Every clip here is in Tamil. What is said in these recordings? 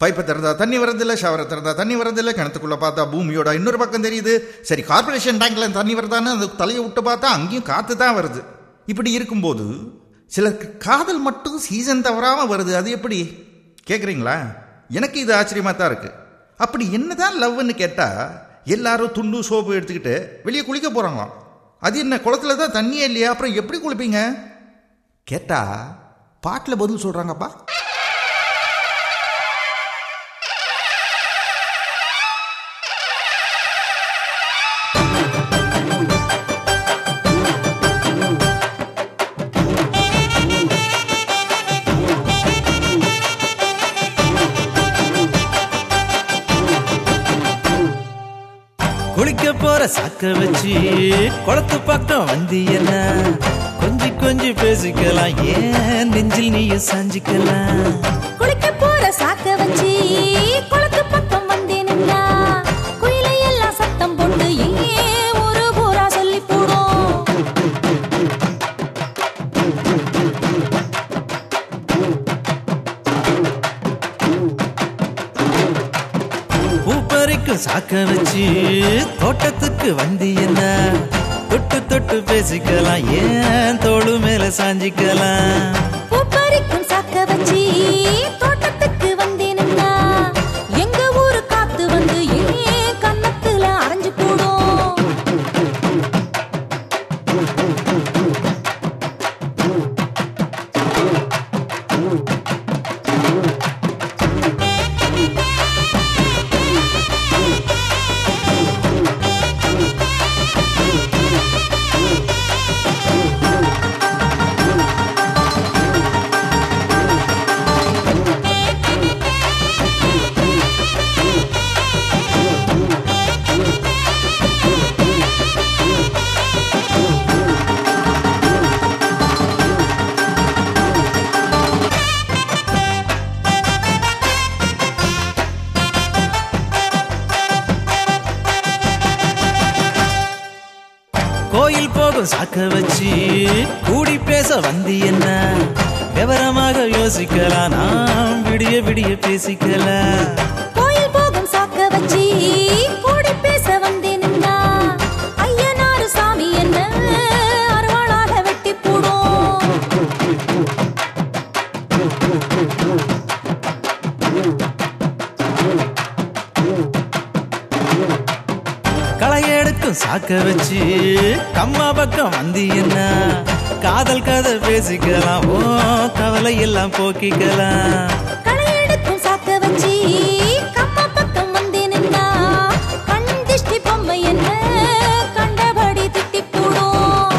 பைப்பை திறந்தா தண்ணி வரதில்லை ஷவரை திறந்தா தண்ணி வரதில்லை கிணத்துக்குள்ள பார்த்தா பூமியோட இன்னொரு பக்கம் தெரியுது சரி கார்பரேஷன் டேங்க்ல தண்ணி வருதான்னு அந்த தலையை விட்டு பார்த்தா அங்கேயும் காற்று தான் வருது இப்படி இருக்கும்போது சிலருக்கு காதல் மட்டும் சீசன் தவறாம வருது அது எப்படி கேட்குறீங்களா எனக்கு இது ஆச்சரியமா தான் இருக்கு அப்படி என்னதான் லவ்னு கேட்டா எல்லாரும் துண்டு சோப்பு எடுத்துக்கிட்டு வெளியே குளிக்க போறாங்களாம் அது என்ன குளத்துல தான் தண்ணியே இல்லையா அப்புறம் எப்படி குளிப்பீங்க கேட்டா பாட்டில் பதில் சொல்றாங்கப்பா குளிக்க போற சாக்க வச்சு குளத்து பக்கம் வந்து என்ன கொஞ்சி கொஞ்சி பேசிக்கலாம் ஏன் நெஞ்சில் நீயும் சாஞ்சிக்கலாம் குளிக்க போற சாக்க வச்சு குளத்து பக்கம் வந்தேனுங்களா குயிலை எல்லாம் சத்தம் போட்டு ஏன் ஒரு பூரா சொல்லி போடும் பூப்பறிக்கும் சாக்க வச்சு தோட்டத்துக்கு வந்து என்ன தொட்டு தொட்டு பேசிக்கலாம் ஏன் தோளு மேல சாஞ்சிக்கலாம் பூப்பறிக்கும் சாக்க வச்சு தோட்டத்துக்கு வந்தேனுங்களா எங்க ஊரு காத்து வந்து ஏன் கன்னத்துல அரைஞ்சு போடும் கோயில் போகும் சாக்க வச்சு கூடி பேச வந்து என்ன விவரமாக யோசிக்கலாம் நாம் விடிய விடிய பேசிக்கலாம் கோயில் போகும் சாக்க வச்சு கூடி பேச வந்தேனுங்களா ஐயனாரு சாமி என்ன அருவாளால வெட்டி போடும் களை எடுக்கும் சாக்க வச்சு கம்மா பக்கம் வந்து என்ன காதல் கதை பேசிக்கலாம் ஓ கவலை எல்லாம் போக்கிக்கலாம் களை எடுக்கும் சாக்க வச்சு கம்மா பக்கம் வந்தேனுங்களா கண் திஷ்டி பொம்மை என்ன கண்டபடி திட்டி போடும்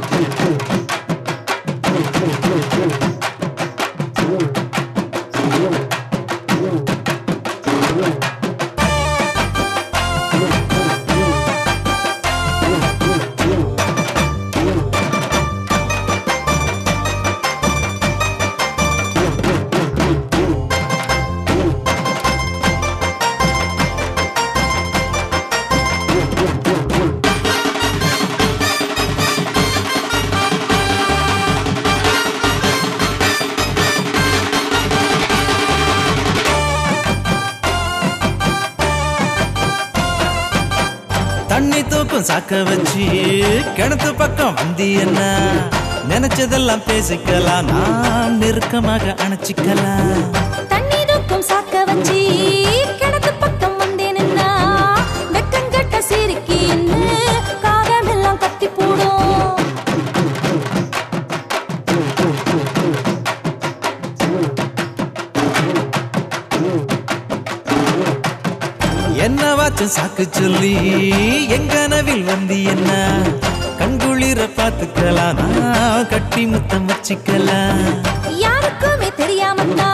தண்ணி தூக்கும் சாக்க வச்சு கிணத்து பக்கம் வந்து என்ன நினைச்சதெல்லாம் பேசிக்கலாம் நாம் நெருக்கமாக அணைச்சிக்கலாம் தண்ணி தூக்கும் சாக்க வச்சு கிணத்து பக்கம் வந்தேனுங்களா வெக்கங்கட்ட சிரிக்கி என்ன காகமெல்லாம் கத்தி போடும் என்னவாச்சும் சாக்கு சொல்லி எங்க நவில் வந்து என்ன கண்குளிர பார்த்துக்கலாம் நான் கட்டி முத்தம் வச்சுக்கலாம் யாருக்குமே தெரியாமத்தான்